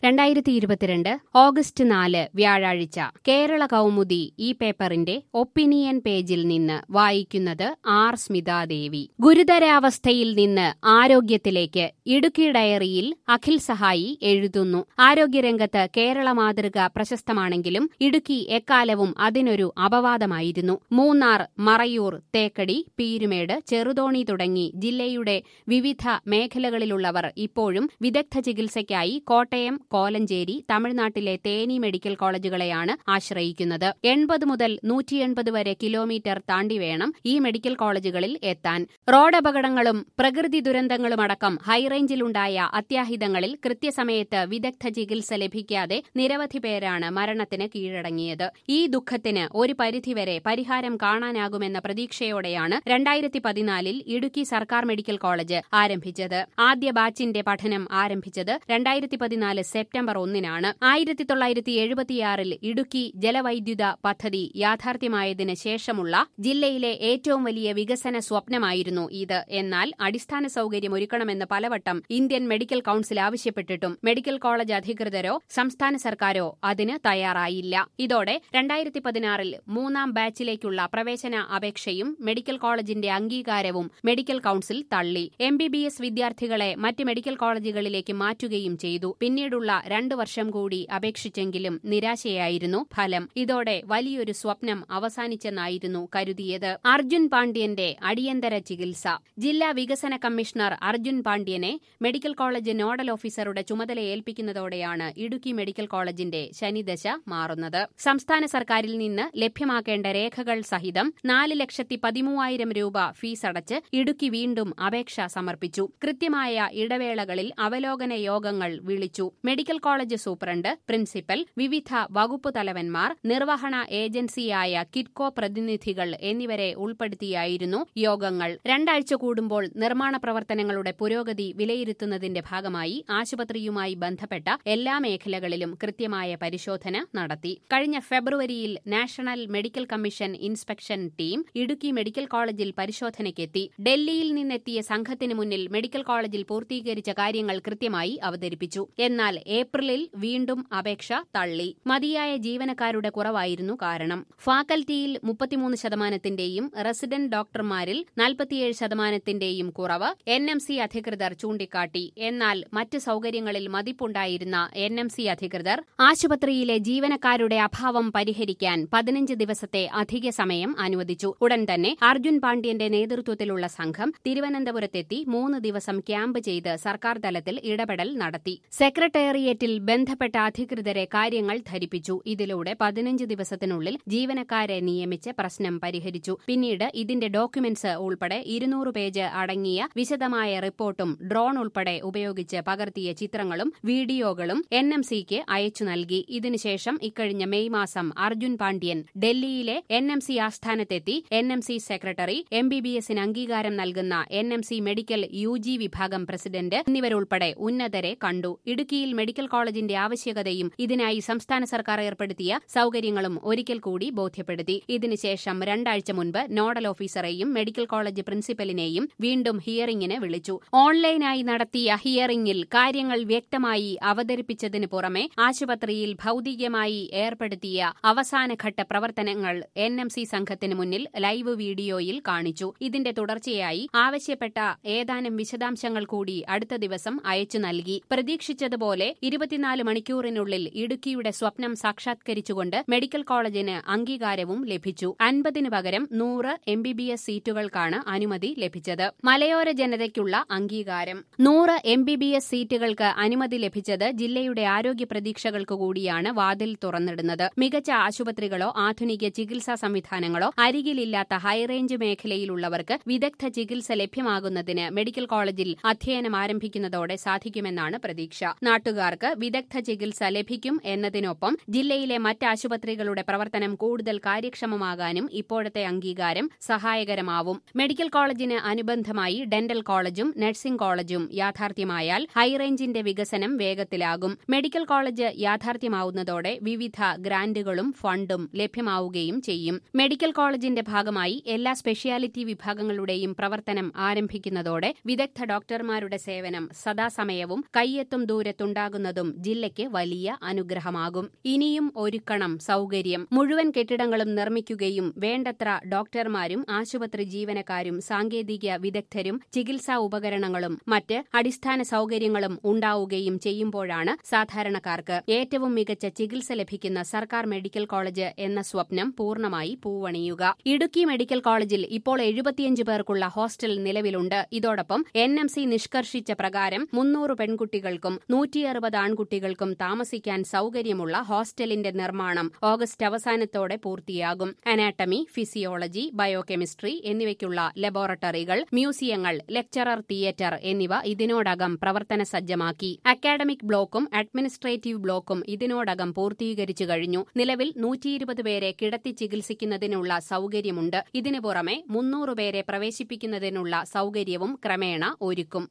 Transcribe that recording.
രണ്ടായിരത്തി ഇരുപത്തിരണ്ട് ഓഗസ്റ്റ് നാല് വ്യാഴാഴ്ച കേരള കൗമുദി ഈ പേപ്പറിന്റെ ഒപ്പീനിയൻ പേജിൽ നിന്ന് വായിക്കുന്നത് ആർ സ്മിതാദേവി ഗുരുതരാവസ്ഥയിൽ നിന്ന് ആരോഗ്യത്തിലേക്ക് ഇടുക്കി ഡയറിയിൽ അഖിൽ സഹായി എഴുതുന്നു ആരോഗ്യരംഗത്ത് കേരള മാതൃക പ്രശസ്തമാണെങ്കിലും ഇടുക്കി എക്കാലവും അതിനൊരു അപവാദമായിരുന്നു മൂന്നാർ മറയൂർ തേക്കടി പീരുമേട് ചെറുതോണി തുടങ്ങി ജില്ലയുടെ വിവിധ മേഖലകളിലുള്ളവർ ഇപ്പോഴും വിദഗ്ധ ചികിത്സയ്ക്കായി കോട്ടയം കോലഞ്ചേരി തമിഴ്നാട്ടിലെ തേനി മെഡിക്കൽ കോളേജുകളെയാണ് ആശ്രയിക്കുന്നത് എൺപത് മുതൽ നൂറ്റി എൺപത് വരെ കിലോമീറ്റർ താണ്ടി വേണം ഈ മെഡിക്കൽ കോളേജുകളിൽ എത്താൻ റോഡപകടങ്ങളും പ്രകൃതി ദുരന്തങ്ങളുമടക്കം ഹൈറേഞ്ചിലുണ്ടായ അത്യാഹിതങ്ങളിൽ കൃത്യസമയത്ത് വിദഗ്ധ ചികിത്സ ലഭിക്കാതെ നിരവധി പേരാണ് മരണത്തിന് കീഴടങ്ങിയത് ഈ ദുഃഖത്തിന് ഒരു പരിധിവരെ പരിഹാരം കാണാനാകുമെന്ന പ്രതീക്ഷയോടെയാണ് രണ്ടായിരത്തി പതിനാലിൽ ഇടുക്കി സർക്കാർ മെഡിക്കൽ കോളേജ് ആരംഭിച്ചത് ആദ്യ ബാച്ചിന്റെ പഠനം ആരംഭിച്ചത് രണ്ടായിരത്തി പതിനാല് സെപ്റ്റംബർ ഒന്നിനാണ് ആയിരത്തി തൊള്ളായിരത്തി എഴുപത്തിയാറിൽ ഇടുക്കി ജലവൈദ്യുത പദ്ധതി യാഥാർത്ഥ്യമായതിന് ശേഷമുള്ള ജില്ലയിലെ ഏറ്റവും വലിയ വികസന സ്വപ്നമായിരുന്നു ഇത് എന്നാൽ അടിസ്ഥാന സൗകര്യം ഒരുക്കണമെന്ന് പലവട്ടം ഇന്ത്യൻ മെഡിക്കൽ കൌൺസിൽ ആവശ്യപ്പെട്ടിട്ടും മെഡിക്കൽ കോളേജ് അധികൃതരോ സംസ്ഥാന സർക്കാരോ അതിന് തയ്യാറായില്ല ഇതോടെ രണ്ടായിരത്തി പതിനാറിൽ മൂന്നാം ബാച്ചിലേക്കുള്ള പ്രവേശന അപേക്ഷയും മെഡിക്കൽ കോളേജിന്റെ അംഗീകാരവും മെഡിക്കൽ കൌൺസിൽ തള്ളി എം ബി ബി എസ് വിദ്യാർത്ഥികളെ മറ്റ് മെഡിക്കൽ കോളേജുകളിലേക്ക് മാറ്റുകയും ചെയ്തു പിന്നീടുള്ള രണ്ടു വർഷം കൂടി അപേക്ഷിച്ചെങ്കിലും നിരാശയായിരുന്നു ഫലം ഇതോടെ വലിയൊരു സ്വപ്നം അവസാനിച്ചെന്നായിരുന്നു കരുതിയത് അർജുൻ പാണ്ഡ്യന്റെ അടിയന്തര ചികിത്സ ജില്ലാ വികസന കമ്മീഷണർ അർജുൻ പാണ്ഡ്യനെ മെഡിക്കൽ കോളേജ് നോഡൽ ഓഫീസറുടെ ചുമതല ഏൽപ്പിക്കുന്നതോടെയാണ് ഇടുക്കി മെഡിക്കൽ കോളേജിന്റെ ശനിദശ മാറുന്നത് സംസ്ഥാന സർക്കാരിൽ നിന്ന് ലഭ്യമാക്കേണ്ട രേഖകൾ സഹിതം നാല് ലക്ഷത്തി പതിമൂവായിരം രൂപ ഫീസടച്ച് ഇടുക്കി വീണ്ടും അപേക്ഷ സമർപ്പിച്ചു കൃത്യമായ ഇടവേളകളിൽ അവലോകന യോഗങ്ങൾ വിളിച്ചു മെഡിക്കൽ കോളേജ് സൂപ്രണ്ട് പ്രിൻസിപ്പൽ വിവിധ വകുപ്പ് തലവന്മാർ നിർവഹണ ഏജൻസിയായ കിറ്റ്കോ പ്രതിനിധികൾ എന്നിവരെ ഉൾപ്പെടുത്തിയായിരുന്നു യോഗങ്ങൾ രണ്ടാഴ്ച കൂടുമ്പോൾ നിർമ്മാണ പ്രവർത്തനങ്ങളുടെ പുരോഗതി വിലയിരുത്തുന്നതിന്റെ ഭാഗമായി ആശുപത്രിയുമായി ബന്ധപ്പെട്ട എല്ലാ മേഖലകളിലും കൃത്യമായ പരിശോധന നടത്തി കഴിഞ്ഞ ഫെബ്രുവരിയിൽ national medical commission inspection team Idukki medical കോളേജിൽ പരിശോധനയ്ക്കെത്തി ഡൽഹിയിൽ നിന്നെത്തിയ സംഘത്തിന് മുന്നിൽ മെഡിക്കൽ കോളേജിൽ പൂർത്തീകരിച്ച കാര്യങ്ങൾ കൃത്യമായി അവതരിപ്പിച്ചു എന്നാൽ ഏപ്രിലിൽ വീണ്ടും അപേക്ഷ തള്ളി മതിയായ ജീവനക്കാരുടെ കുറവായിരുന്നു കാരണം ഫാക്കൽറ്റിയിൽ മുപ്പത്തിമൂന്ന് ശതമാനത്തിന്റെയും റെസിഡന്റ് ഡോക്ടർമാരിൽ നാൽപ്പത്തിയേഴ് ശതമാനത്തിന്റെയും കുറവ് എൻ എം സി അധികൃതർ ചൂണ്ടിക്കാട്ടി എന്നാൽ മറ്റ് സൌകര്യങ്ങളിൽ മതിപ്പുണ്ടായിരുന്ന എൻ എം സി അധികൃതർ ആശുപത്രിയിലെ ജീവനക്കാരുടെ അഭാവം പരിഹരിക്കാൻ പതിനഞ്ച് ദിവസത്തെ അധിക സമയം അനുവദിച്ചു ഉടൻ തന്നെ അർജുൻ പാണ്ഡ്യന്റെ നേതൃത്വത്തിലുള്ള സംഘം തിരുവനന്തപുരത്തെത്തി മൂന്ന് ദിവസം ക്യാമ്പ് ചെയ്ത് സർക്കാർ തലത്തിൽ ഇടപെടൽ നടത്തി സെക്രട്ടേറിയറ്റിൽ ബന്ധപ്പെട്ട അധികൃതരെ കാര്യങ്ങൾ ധരിപ്പിച്ചു ഇതിലൂടെ പതിനഞ്ച് ദിവസത്തിനുള്ളിൽ ജീവനക്കാരെ നിയമിച്ച് പ്രശ്നം പരിഹരിച്ചു പിന്നീട് ഇതിന്റെ ഡോക്യുമെന്റ്സ് ഉൾപ്പെടെ ഇരുന്നൂറ് പേജ് അടങ്ങിയ വിശദമായ റിപ്പോർട്ടും ഡ്രോൺ ഉൾപ്പെടെ ഉപയോഗിച്ച് പകർത്തിയ ചിത്രങ്ങളും വീഡിയോകളും എൻ എം സിക്ക് അയച്ചു നൽകി ഇതിനുശേഷം ഇക്കഴിഞ്ഞ മെയ് മാസം അർജുൻ പാണ്ഡ്യൻ ഡൽഹിയിലെ എൻ എം സി ആസ്ഥാനത്തെത്തി N M C secretary M B B എസിന് അംഗീകാരം നൽകുന്ന N M C medical U G വിഭാഗം പ്രസിഡന്റ് എന്നിവരുൾപ്പെടെ ഉന്നതരെ കണ്ടു ഇടുക്കിയിൽ മെഡിക്കൽ കോളേജിന്റെ ആവശ്യകതയും ഇതിനായി സംസ്ഥാന സർക്കാർ ഏർപ്പെടുത്തിയ സൌകര്യങ്ങളും ഒരിക്കൽ കൂടി ബോധ്യപ്പെടുത്തി ഇതിനുശേഷം രണ്ടാഴ്ച മുൻപ് നോഡൽ ഓഫീസറെയും മെഡിക്കൽ കോളേജ് പ്രിൻസിപ്പലിനെയും വീണ്ടും ഹിയറിംഗിന് വിളിച്ചു ഓൺലൈനായി നടത്തിയ ഹിയറിംഗിൽ കാര്യങ്ങൾ വ്യക്തമായി അവതരിപ്പിച്ചതിനു പുറമെ ആശുപത്രിയിൽ ഭൌതികമായി ഏർപ്പെടുത്തിയ അവസാനഘട്ട പ്രവർത്തനങ്ങൾ എൻ എം സി സംഘത്തിന് മുന്നിൽ ലൈവ് വീഡിയോയിൽ കാണിച്ചു ഇതിന്റെ തുടർച്ചയായി ആവശ്യപ്പെട്ട ഏതാനും വിശദാംശങ്ങൾ കൂടി അടുത്ത ദിവസം അയച്ചു നൽകി പ്രതീക്ഷിച്ചതുപോലെ ഇരുപത്തിനാല് മണിക്കൂറിനുള്ളിൽ ഇടുക്കിയുടെ സ്വപ്നം സാക്ഷാത്കരിച്ചുകൊണ്ട് മെഡിക്കൽ കോളേജിന് അംഗീകാരവും ലഭിച്ചു അൻപതിനു പകരം നൂറ് എം ബി ബി എസ് സീറ്റുകൾക്കാണ് അനുമതി ലഭിച്ചത് മലയോര ജനതയ്ക്കുള്ള അംഗീകാരം നൂറ് എം ബി ബി എസ് സീറ്റുകൾക്ക് അനുമതി ലഭിച്ചത് ജില്ലയുടെ ആരോഗ്യ പ്രതീക്ഷകൾക്ക് കൂടിയാണ് വാതിൽ തുറന്നിടുന്നത് മികച്ച ആശുപത്രികളോ ആധുനിക ചികിത്സാ സംവിധാനങ്ങളോ അരികിലില്ലാത്ത ഹൈറേഞ്ച് മേഖലയിലുള്ളവർക്ക് വിദഗ്ധ ചികിത്സ ലഭ്യമാകുന്നതിന് മെഡിക്കൽ കോളേജിൽ അധ്യയനം ആരംഭിക്കുന്നതോടെ സാധിക്കുമെന്നാണ് പ്രതീക്ഷ നാട്ടുകാർക്ക് വിദഗ്ധ ചികിത്സ ലഭിക്കും എന്നതിനൊപ്പം ജില്ലയിലെ മറ്റ് ആശുപത്രികളുടെ പ്രവർത്തനം കൂടുതൽ കാര്യക്ഷമമാകാനും ഇപ്പോഴത്തെ അംഗീകാരം സഹായകരമാവും മെഡിക്കൽ കോളേജിന് അനുബന്ധമായി ഡെന്റൽ കോളേജും നഴ്സിംഗ് കോളേജും യാഥാർത്ഥ്യമായാൽ ഹൈറേഞ്ചിന്റെ വികസനം വേഗത്തിലാകും മെഡിക്കൽ കോളേജ് യാഥാർത്ഥ്യമാവുന്നതോടെ വിവിധ ഗ്രാന്റുകളും ഫണ്ടും ലഭ്യമാവുകയും ചെയ്യും മെഡിക്കൽ കോളേജിന്റെ ഭാഗമായി എല്ലാ സ്പെഷ്യാലിറ്റി വിഭാഗങ്ങളുടെയും പ്രവർത്തനം ആരംഭിക്കുന്നതോടെ വിദഗ്ധ ഡോക്ടർമാരുടെ സേവനം സദാസമയവും കയ്യെത്തും ദൂരത്തുണ്ടാകും ഉണ്ടാകുന്നതും ജില്ലയ്ക്ക് വലിയ അനുഗ്രഹമാകും ഇനിയും ഒരുക്കണം സൗകര്യം മുഴുവൻ കെട്ടിടങ്ങളും നിർമ്മിക്കുകയും വേണ്ടത്ര ഡോക്ടർമാരും ആശുപത്രി ജീവനക്കാരും സാങ്കേതിക വിദഗ്ധരും ചികിത്സാ ഉപകരണങ്ങളും മറ്റ് അടിസ്ഥാന സൗകര്യങ്ങളും ഉണ്ടാവുകയും ചെയ്യുമ്പോഴാണ് സാധാരണക്കാർക്ക് ഏറ്റവും മികച്ച ചികിത്സ ലഭിക്കുന്ന സർക്കാർ മെഡിക്കൽ കോളേജ് എന്ന സ്വപ്നം പൂർണ്ണമായി പൂവണിയുക ഇടുക്കി മെഡിക്കൽ കോളേജിൽ ഇപ്പോൾ എഴുപത്തിയഞ്ച് പേർക്കുള്ള ഹോസ്റ്റൽ നിലവിലുണ്ട് ഇതോടൊപ്പം എൻ എം സി നിഷ്കർഷിച്ച പ്രകാരം മുന്നൂറ് പെൺകുട്ടികൾക്കും നൂറ്റിയറുപത് ആൺകുട്ടികൾക്കും താമസിക്കാൻ സൗകര്യമുള്ള ഹോസ്റ്റലിന്റെ നിർമ്മാണം ഓഗസ്റ്റ് അവസാനത്തോടെ പൂർത്തിയാകും അനാട്ടമി ഫിസിയോളജി ബയോകെമിസ്ട്രി എന്നിവയ്ക്കുള്ള ലബോറട്ടറികൾ മ്യൂസിയങ്ങൾ ലെക്ചറർ തിയേറ്റർ എന്നിവ ഇതിനോടകം പ്രവർത്തന സജ്ജമാക്കി അക്കാഡമിക് ബ്ലോക്കും അഡ്മിനിസ്ട്രേറ്റീവ് ബ്ലോക്കും ഇതിനോടകം പൂർത്തീകരിച്ചു കഴിഞ്ഞു നിലവിൽ നൂറ്റിയിരുപത് പേരെ കിടത്തി ചികിത്സിക്കുന്നതിനുള്ള സൗകര്യമുണ്ട് ഇതിനു പുറമെ മുന്നൂറ് പേരെ പ്രവേശിപ്പിക്കുന്നതിനുള്ള സൗകര്യവും ക്രമേണ ഒരുക്കും